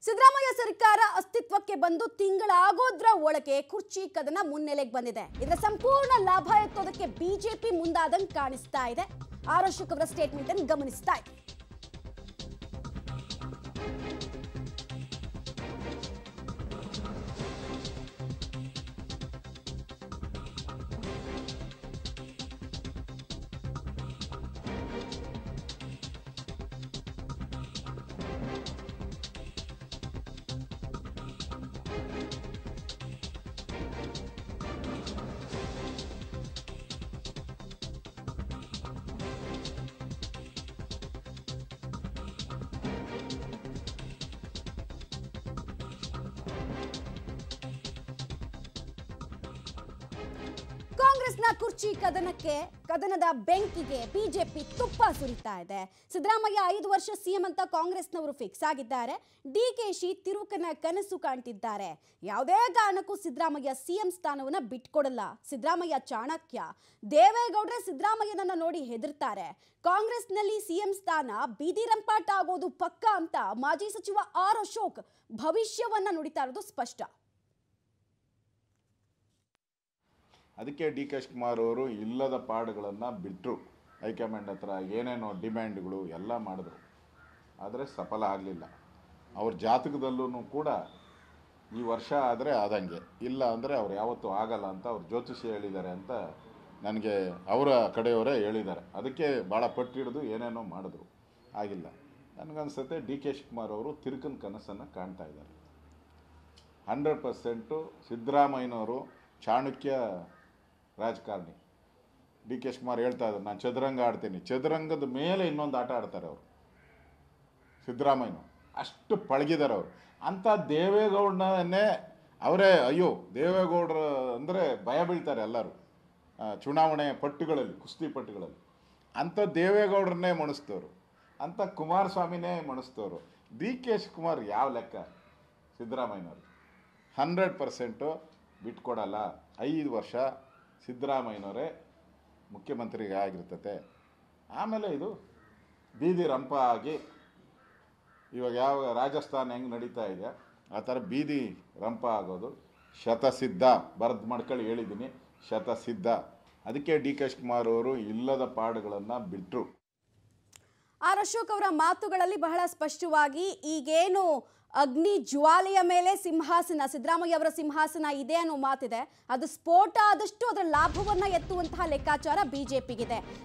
ಸಿದ್ದರಾಮಯ್ಯ ಸರ್ಕಾರ ಅಸ್ತಿತ್ವಕ್ಕೆ ಬಂದು ತಿಂಗಳಾಗೋದ್ರ ಒಳಗೆ ಕುರ್ಚಿ ಕದನ ಮುನ್ನೆಲೆಗೆ ಬಂದಿದೆ ಇದರ ಸಂಪೂರ್ಣ ಲಾಭ ಎತ್ತೋದಕ್ಕೆ ಬಿಜೆಪಿ ಮುಂದಾದಂಗ್ ಕಾಣಿಸ್ತಾ ಇದೆ ಆರ್ ಅಶೋಕ್ ಅವರ ಸ್ಟೇಟ್ಮೆಂಟ್ ಅನ್ನು ಗಮನಿಸ್ತಾ ಇದೆ ಕಾಂಗ್ರೆಸ್ನ ಕುರ್ಚಿ ಕದನಕ್ಕೆ ಕದನದ ಬೆಂಕಿಗೆ ಬಿಜೆಪಿ ತುಪ್ಪ ಸುರಿತಾ ಇದೆ ಸಿದ್ದರಾಮಯ್ಯ ಐದು ವರ್ಷ ಸಿಎಂ ಅಂತ ಕಾಂಗ್ರೆಸ್ನವರು ಫಿಕ್ಸ್ ಆಗಿದ್ದಾರೆ ಡಿಕೆಶಿ ತಿರುಕನ ಕನಸು ಕಾಣ್ತಿದ್ದಾರೆ ಯಾವುದೇ ಕಾರಣಕ್ಕೂ ಸಿದ್ದರಾಮಯ್ಯ ಸಿಎಂ ಸ್ಥಾನವನ್ನ ಬಿಟ್ಕೊಡಲ್ಲ ಸಿದ್ದರಾಮಯ್ಯ ಚಾಣಕ್ಯ ದೇವೇಗೌಡ್ರೆ ಸಿದ್ದರಾಮಯ್ಯನನ್ನ ನೋಡಿ ಹೆದರ್ತಾರೆ ಕಾಂಗ್ರೆಸ್ನಲ್ಲಿ ಸಿಎಂ ಸ್ಥಾನ ಬೀದಿ ರಂಪಾಟ ಆಗೋದು ಪಕ್ಕ ಅಂತ ಮಾಜಿ ಸಚಿವ ಆರ್ ಅಶೋಕ್ ಭವಿಷ್ಯವನ್ನ ನುಡಿತಾ ಇರೋದು ಸ್ಪಷ್ಟ ಅದಕ್ಕೆ ಡಿ ಕೆ ಶಿವಕುಮಾರ್ ಅವರು ಇಲ್ಲದ ಪಾಡುಗಳನ್ನು ಬಿಟ್ಟರು ಹೈಕಮಾಂಡ್ ಹತ್ರ ಏನೇನೋ ಡಿಮ್ಯಾಂಡ್ಗಳು ಎಲ್ಲ ಮಾಡಿದ್ರು ಆದರೆ ಸಫಲ ಆಗಲಿಲ್ಲ ಅವ್ರ ಜಾತಕದಲ್ಲೂ ಕೂಡ ಈ ವರ್ಷ ಆದರೆ ಆದಂಗೆ ಇಲ್ಲ ಅಂದರೆ ಅವ್ರು ಯಾವತ್ತೂ ಆಗಲ್ಲ ಅಂತ ಅವ್ರು ಜ್ಯೋತಿಷಿ ಹೇಳಿದ್ದಾರೆ ಅಂತ ನನಗೆ ಅವರ ಕಡೆಯವರೇ ಹೇಳಿದ್ದಾರೆ ಅದಕ್ಕೆ ಭಾಳ ಪಟ್ಟಿಡಿದು ಏನೇನೋ ಮಾಡಿದ್ರು ಆಗಿಲ್ಲ ನನಗನ್ಸುತ್ತೆ ಡಿ ಕೆ ಶಿವಕುಮಾರ್ ಅವರು ತಿರುಕನ ಕನಸನ್ನು ಕಾಣ್ತಾ ಇದ್ದಾರೆ ಹಂಡ್ರೆಡ್ ಪರ್ಸೆಂಟು ಸಿದ್ದರಾಮಯ್ಯನವರು ಚಾಣಕ್ಯ ರಾಜಕಾರಣಿ ಡಿ ಕೆ ಶಿವಕುಮಾರ್ ಹೇಳ್ತಾ ಇದ್ದಾರೆ ನಾನು ಚದುರಂಗ ಆಡ್ತೀನಿ ಚದುರಂಗದ ಮೇಲೆ ಇನ್ನೊಂದು ಆಟ ಆಡ್ತಾರೆ ಅವರು ಸಿದ್ದರಾಮಯ್ಯನು ಅಷ್ಟು ಪಳಗಿದ್ದಾರೆ ಅವರು ಅಂಥ ದೇವೇಗೌಡನೇ ಅವರೇ ಅಯ್ಯೋ ದೇವೇಗೌಡರು ಅಂದರೆ ಭಯ ಬೀಳ್ತಾರೆ ಎಲ್ಲರೂ ಆ, ಚುನಾವಣೆ ಪಟ್ಟುಗಳಲ್ಲಿ ಕುಸ್ತಿ ಪಟ್ಟುಗಳಲ್ಲಿ ಅಂಥ ದೇವೇಗೌಡರನ್ನೇ ಮಣಿಸ್ತವ್ರು ಅಂಥ ಕುಮಾರಸ್ವಾಮಿನೇ ಮಣಿಸ್ತವ್ರು ಡಿ ಕೆ ಶಿವಕುಮಾರ್ ಯಾವ ಲೆಕ್ಕ ಸಿದ್ದರಾಮಯ್ಯನವರು ಹಂಡ್ರೆಡ್ ಪರ್ಸೆಂಟು ಬಿಟ್ಕೊಡಲ್ಲ ಐದು ವರ್ಷ ಸಿದ್ದರಾಮಯ್ಯನವರೇ ಮುಖ್ಯಮಂತ್ರಿಗೆ ಆಗಿರ್ತತೆ ಆಮೇಲೆ ಇದು ಬೀದಿ ರಂಪ ಆಗಿ ಇವಾಗ ಯಾವ ರಾಜಸ್ಥಾನ ಹೆಂಗೆ ನಡೀತಾ ಇದೆ ಆ ಥರ ಬೀದಿ ರಂಪ ಆಗೋದು ಶತಸಿದ್ಧ ಬರೆದು ಮಾಡ್ಕೊಳ್ಳಿ ಹೇಳಿದ್ದೀನಿ ಶತಸಿದ್ಧ ಅದಕ್ಕೆ ಡಿ ಕೆ ಶಿವಕುಮಾರ್ ಅವರು ಇಲ್ಲದ ಪಾಡುಗಳನ್ನು ಬಿಟ್ಟರು ಆರ್ ಅಶೋಕ್ ಅವರ ಮಾತುಗಳಲ್ಲಿ ಬಹಳ ಸ್ಪಷ್ಟವಾಗಿ ಈಗೇನು ಅಗ್ನಿ ಜ್ವಾಲೆಯ ಮೇಲೆ ಸಿಂಹಾಸನ ಸಿದ್ದರಾಮಯ್ಯ ಅವರ ಸಿಂಹಾಸನ ಇದೆ ಅನ್ನೋ ಮಾತಿದೆ ಅದು ಸ್ಫೋಟ ಆದಷ್ಟು ಅದರ ಲಾಭವನ್ನ ಎತ್ತುವಂತಹ ಲೆಕ್ಕಾಚಾರ ಬಿಜೆಪಿಗಿದೆ